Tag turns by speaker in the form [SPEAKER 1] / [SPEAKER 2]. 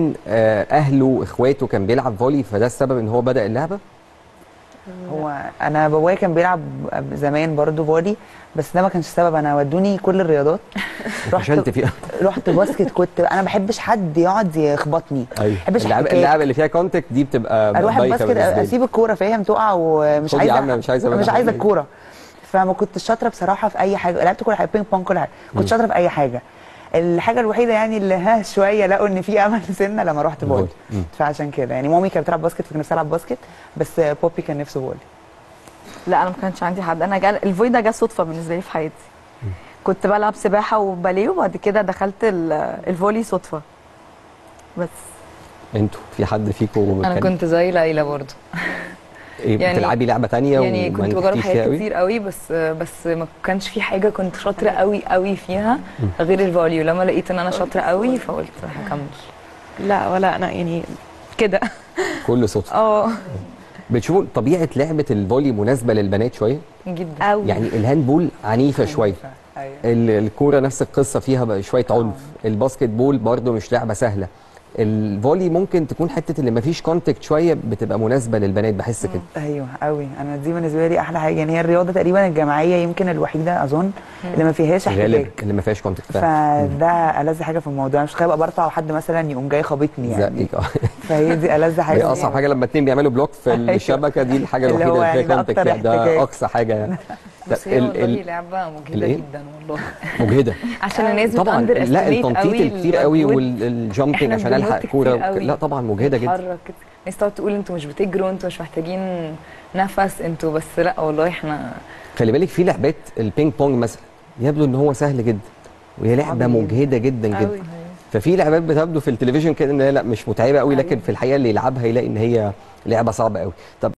[SPEAKER 1] من آه، اهله اخواته كان بيلعب فولي فده السبب ان هو بدا اللعبه
[SPEAKER 2] هو انا بابايا كان بيلعب زمان برضو فولي بس ده ما كانش السبب انا ودوني كل الرياضات
[SPEAKER 1] فشلت فيها
[SPEAKER 2] رحت باسكت كنت انا ما بحبش حد يقعد يخبطني
[SPEAKER 1] ايوه
[SPEAKER 2] ما بحبش
[SPEAKER 1] اللعب
[SPEAKER 2] احتكاك.
[SPEAKER 1] اللعبه اللي فيها كونتاكت دي بتبقى
[SPEAKER 2] اروح
[SPEAKER 1] بايخة
[SPEAKER 2] الباسكت
[SPEAKER 1] بالنسبة لي.
[SPEAKER 2] اسيب الكوره فاهم تقع ومش
[SPEAKER 1] خد يا
[SPEAKER 2] عايزه
[SPEAKER 1] عم، مش عايزة
[SPEAKER 2] مش
[SPEAKER 1] منها
[SPEAKER 2] عايزه
[SPEAKER 1] حاجة.
[SPEAKER 2] الكوره فما كنتش شاطره بصراحه في اي حاجه لعبت كل حاجه بينج بونج كل حاجه كنت شاطره في اي حاجه الحاجه الوحيده يعني اللي ها شويه لقوا ان في امل سنه لما رحت فولي
[SPEAKER 1] فولي. مم.
[SPEAKER 2] فعشان كده يعني مامي كانت بتلعب باسكت فكان نفسي العب باسكت بس بوبي كان نفسه فولي
[SPEAKER 3] لا انا ما كانش عندي حد انا جال الفوي ده جه صدفه بالنسبه لي في حياتي كنت بلعب سباحه وباليه وبعد كده دخلت ال- الفولي صدفه بس
[SPEAKER 1] انتوا في حد فيكم
[SPEAKER 4] انا كنت زي ليلى برضو
[SPEAKER 1] إيه
[SPEAKER 4] يعني-
[SPEAKER 1] بتلعبي لعبه تانية
[SPEAKER 4] يعني
[SPEAKER 1] وما
[SPEAKER 4] كنت بجرب
[SPEAKER 1] نجحتيش فيها
[SPEAKER 4] حاجات
[SPEAKER 1] قوي؟
[SPEAKER 4] كتير قوي بس بس ما كانش في حاجه كنت شاطره قوي قوي فيها غير الفوليو لما لقيت ان انا شاطره قوي فقلت هكمل
[SPEAKER 5] لا ولا انا يعني كده
[SPEAKER 1] كل صدفه
[SPEAKER 5] اه
[SPEAKER 1] بتشوفوا طبيعه لعبه الفولي مناسبه للبنات شويه
[SPEAKER 4] جدا
[SPEAKER 5] قوي
[SPEAKER 1] يعني الهاندبول عنيفه شويه
[SPEAKER 2] ايوه
[SPEAKER 1] ال- الكوره نفس القصه فيها بقى شويه عنف الباسكت بول برضه مش لعبه سهله الفولي ممكن تكون حته اللي مفيش كونتاكت شويه بتبقى مناسبه للبنات بحس كده
[SPEAKER 2] ايوه قوي انا دي بالنسبه لي احلى حاجه يعني هي الرياضه تقريبا الجماعيه يمكن الوحيده اظن اللي ما فيهاش
[SPEAKER 1] غالب
[SPEAKER 2] احتكاك
[SPEAKER 1] اللي ما فيهاش كونتاكت فعلا.
[SPEAKER 2] فده ألذ حاجه في الموضوع مش تخيل ابقى برفع وحد مثلا يقوم جاي خابطني يعني
[SPEAKER 1] زقك اه
[SPEAKER 2] فهي دي ألذ حاجه
[SPEAKER 1] هي اصعب حاجه لما اتنين بيعملوا بلوك في
[SPEAKER 2] أيوة.
[SPEAKER 1] الشبكه دي الحاجه
[SPEAKER 2] اللي
[SPEAKER 1] الوحيده
[SPEAKER 2] هو
[SPEAKER 1] اللي فيها
[SPEAKER 2] يعني ده
[SPEAKER 1] كونتاكت
[SPEAKER 2] أكتر
[SPEAKER 1] يعني ده
[SPEAKER 2] احتكاك.
[SPEAKER 1] اقصى حاجه يعني
[SPEAKER 4] بس
[SPEAKER 1] طب
[SPEAKER 4] هي
[SPEAKER 1] ال-
[SPEAKER 4] والله
[SPEAKER 1] ال-
[SPEAKER 4] لعبه مجهده
[SPEAKER 1] الإيه؟
[SPEAKER 4] جدا والله
[SPEAKER 1] مجهده
[SPEAKER 4] عشان الناس
[SPEAKER 1] طبعا
[SPEAKER 4] بتأندر
[SPEAKER 1] لا
[SPEAKER 4] estimate
[SPEAKER 1] التنطيط
[SPEAKER 4] قوي
[SPEAKER 1] الكتير قوي
[SPEAKER 4] المجهود.
[SPEAKER 1] والجامبنج
[SPEAKER 4] إحنا
[SPEAKER 1] عشان الحق
[SPEAKER 4] بننط
[SPEAKER 1] كوره
[SPEAKER 4] كتير قوي.
[SPEAKER 1] لا طبعا مجهده جدا
[SPEAKER 4] بنتحرك كده. الناس تقعد تقول انتوا مش بتجروا انتوا مش محتاجين نفس انتوا بس لا والله احنا
[SPEAKER 1] خلي بالك في لعبات البينج بونج مثلا يبدو ان هو سهل جدا وهي لعبه
[SPEAKER 2] عظيم.
[SPEAKER 1] مجهده جدا جدا
[SPEAKER 4] قوي
[SPEAKER 1] ففي لعبات بتبدو في التلفزيون كده ان هي لا مش متعبه قوي لكن في الحقيقه اللي يلعبها يلاقي ان هي لعبه صعبه قوي طب